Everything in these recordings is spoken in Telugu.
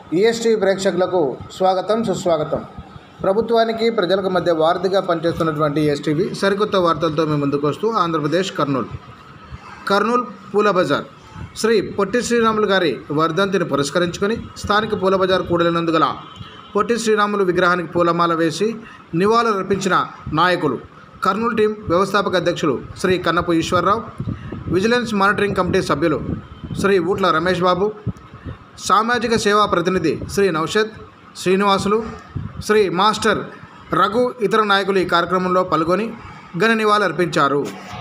ఈఎస్టీ ప్రేక్షకులకు స్వాగతం సుస్వాగతం ప్రభుత్వానికి ప్రజలకు మధ్య వారధిగా పనిచేస్తున్నటువంటి ఈఎస్టీవీ సరికొత్త వార్తలతో మేము ముందుకు వస్తూ ఆంధ్రప్రదేశ్ కర్నూలు కర్నూలు పూల బజార్ శ్రీ పొట్టి శ్రీరాములు గారి వర్ధంతిని పురస్కరించుకొని స్థానిక పూల బజార్ కూడలినందు గల పొట్టి శ్రీరాములు విగ్రహానికి పూలమాల వేసి నివాళులు అర్పించిన నాయకులు కర్నూలు టీం వ్యవస్థాపక అధ్యక్షులు Shri Kannapu Eswararao vigilance monitoring committee సభ్యులు శ్రీ ఊట్ల రమేష్ బాబు సామాజిక సేవా ప్రతినిధి శ్రీ నౌషద్ శ్రీనివాసులు శ్రీ మాస్టర్ రఘు ఇతర నాయకులు ఈ కార్యక్రమంలో పాల్గొని ఘన నివాళులు అర్పించారు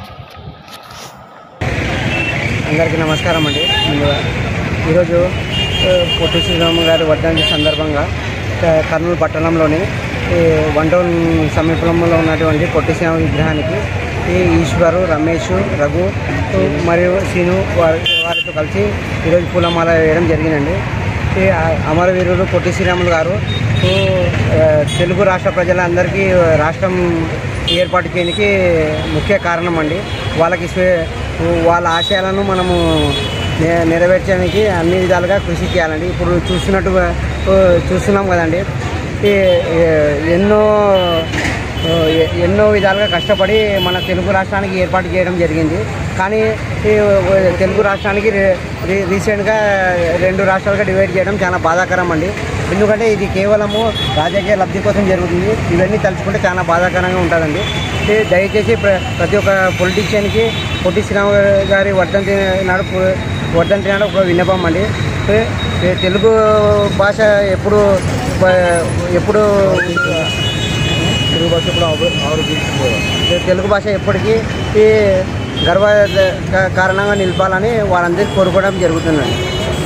అందరికీ నమస్కారం అండి ముందుగా ఈరోజు ఆ, పొట్టి శ్రీరాము గారి వర్ధంతి సందర్భంగా ఆ, కర్నూలు పట్టణంలోని ఈ వన్ టౌన్ సమీపంలో ఉన్నటువంటి పొట్టి శ్రీరాము విగ్రహానికి ఈ ఈశ్వరు రమేష్ రఘు ఆ, మరియు శ్రీను వారి వారితో కలిసి ఈరోజు పూలమాల వేయడం జరిగిందండి ఈ ఆ- అమరవీరుడు పొట్టి శ్రీరాములు గారు ఆ, తెలుగు రాష్ట్ర ప్రజలందరికీ రాష్ట్రం ఏర్పాటు చేయడానికి ముఖ్య కారణం అండి వాళ్ళకి స్వే- వాళ్ళ ఆశయాలను మనము నె- నెరవేర్చడానికి అన్ని విధాలుగా కృషి చేయాలండి ఇప్పుడు చూస్తున్నట్టుగా ఆ, చూస్తున్నాం కదండి ఈ ఈ ఎన్నో ఆ, ఎ- ఎన్నో విధాలుగా కష్టపడి మన తెలుగు రాష్ట్రానికి ఏర్పాటు చేయడం జరిగింది కానీ ఈ తెలుగు రాష్ట్రానికి రీ- రీ- రీసెంట్గా రెండు రాష్ట్రాలుగా డివైడ్ చేయడం చాలా బాధాకరం అండి ఎందుకంటే ఇది కేవలము రాజకీయ లబ్ధి కోసం జరుగుతుంది ఇవన్నీ తలుచుకుంటే చాలా బాధాకరంగా ఉంటుందండి ఈ దయచేసి ప్ర- ప్రతి ఒక్క పొలిటీషియన్కి పొట్టి శ్రీరామ గారి వర్ధంతి నాడు పు- వర్ధంతి నాడు ఒక విన్నపం అండి ఈ- ఈ తెలుగు భాష ఎప్పుడు బ- ఎప్పుడు తెలుగు భాష ఎప్పుడు ఆరోగ్యం తెలుగు భాష ఎప్పటికీ ఈ గర్వ క- కారణంగా నిలపాలని వాళ్ళందరికీ కోరుకోవడం జరుగుతుందండి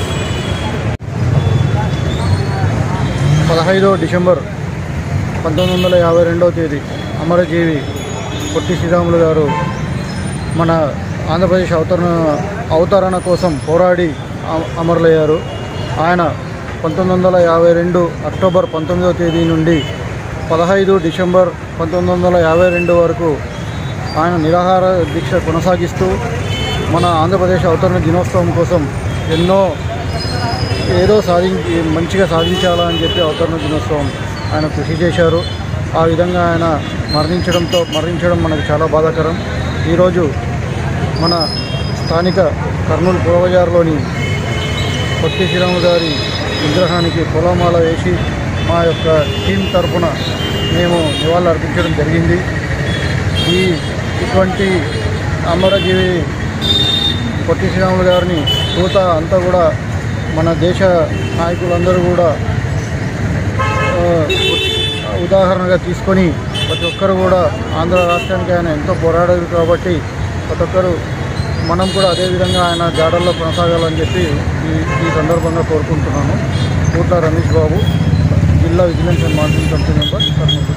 పదహైదో డిసెంబర్ పంతొమ్మిది వందల యాభై రెండవ తేదీ అమరజీవి పొట్టి శ్రీరాములు గారు మన ఆంధ్రప్రదేశ్ అవతరణ అవతరణ కోసం పోరాడి అ- అమరులయ్యారు ఆయన పంతొమ్మిది వందల యాభై రెండు అక్టోబర్ పంతొమ్మిదవ తేదీ నుండి పదహైదు డిసెంబర్ పంతొమ్మిది వందల యాభై రెండు వరకు ఆయన నిరాహార దీక్ష కొనసాగిస్తూ మన ఆంధ్రప్రదేశ్ అవతరణ దినోత్సవం కోసం ఎన్నో ఏదో సాధించి మంచిగా సాధించాలా అని చెప్పి అవతరణ దినోత్సవం ఆయన కృషి చేశారు ఆ విధంగా ఆయన మరణించడంతో మరణించడం మనకు చాలా బాధాకరం ఈరోజు మన స్థానిక కర్నూలు పురబజార్లోని పొట్టి శ్రీరాము గారి విగ్రహానికి పొలమాల వేసి మా యొక్క టీం తరఫున మేము నివాళులు అర్పించడం జరిగింది ఈ ఇటువంటి అమరజీవి పొట్టి శ్రీరాములు గారిని యువత అంతా కూడా మన దేశ నాయకులందరూ కూడా ఆ, ఉదాహరణగా తీసుకొని ప్రతి ఒక్కరు కూడా ఆంధ్ర రాష్ట్రానికి ఆయన ఎంతో పోరాడారు కాబట్టి ప్రతి ఒక్కరు మనం కూడా అదేవిధంగా ఆయన జాడల్లో కొనసాగాలని చెప్పి ఈ ఈ సందర్భంగా కోరుకుంటున్నాను పూట్ల రమేష్ బాబు జిల్లా vigilance and monitoring committee member Kurnool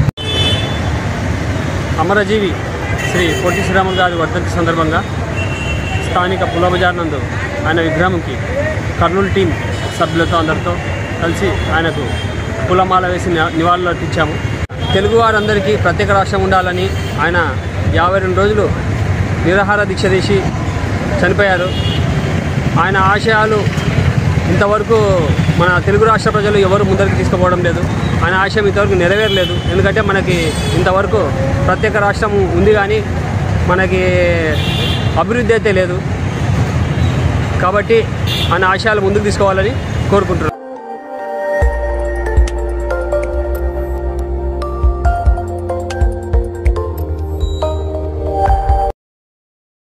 Amarajeevi Shri పొట్టి శ్రీరాములు గారి వర్ధంతి సందర్భంగా స్థానిక పులబజార్ నందు ఆయన విగ్రహంకి కర్నూలు టీం సభ్యులతో అందరితో కలిసి ఆయనకు పూలమాల వేసి ని- నివాళులు అర్పించాము తెలుగు వారందరికీ ప్రత్యేక రాష్ట్రం ఉండాలని ఆయన యాభై రెండు రోజులు నిరాహార దీక్ష చేసి చనిపోయారు ఆయన ఆశయాలు ఇంతవరకు మన తెలుగు రాష్ట్ర ప్రజలు ఎవరు ముందరికి తీసుకుపోవడం లేదు ఆయన ఆశయం ఇంతవరకు నెరవేరలేదు ఎందుకంటే మనకి ఇంతవరకు ప్రత్యేక రాష్ట్రం ఉంది కానీ మనకి అభివృద్ధి అయితే లేదు కాబట్టి ఆయన ఆశయాలు ముందుకు తీసుకోవాలని కోరుకుంటున్నాను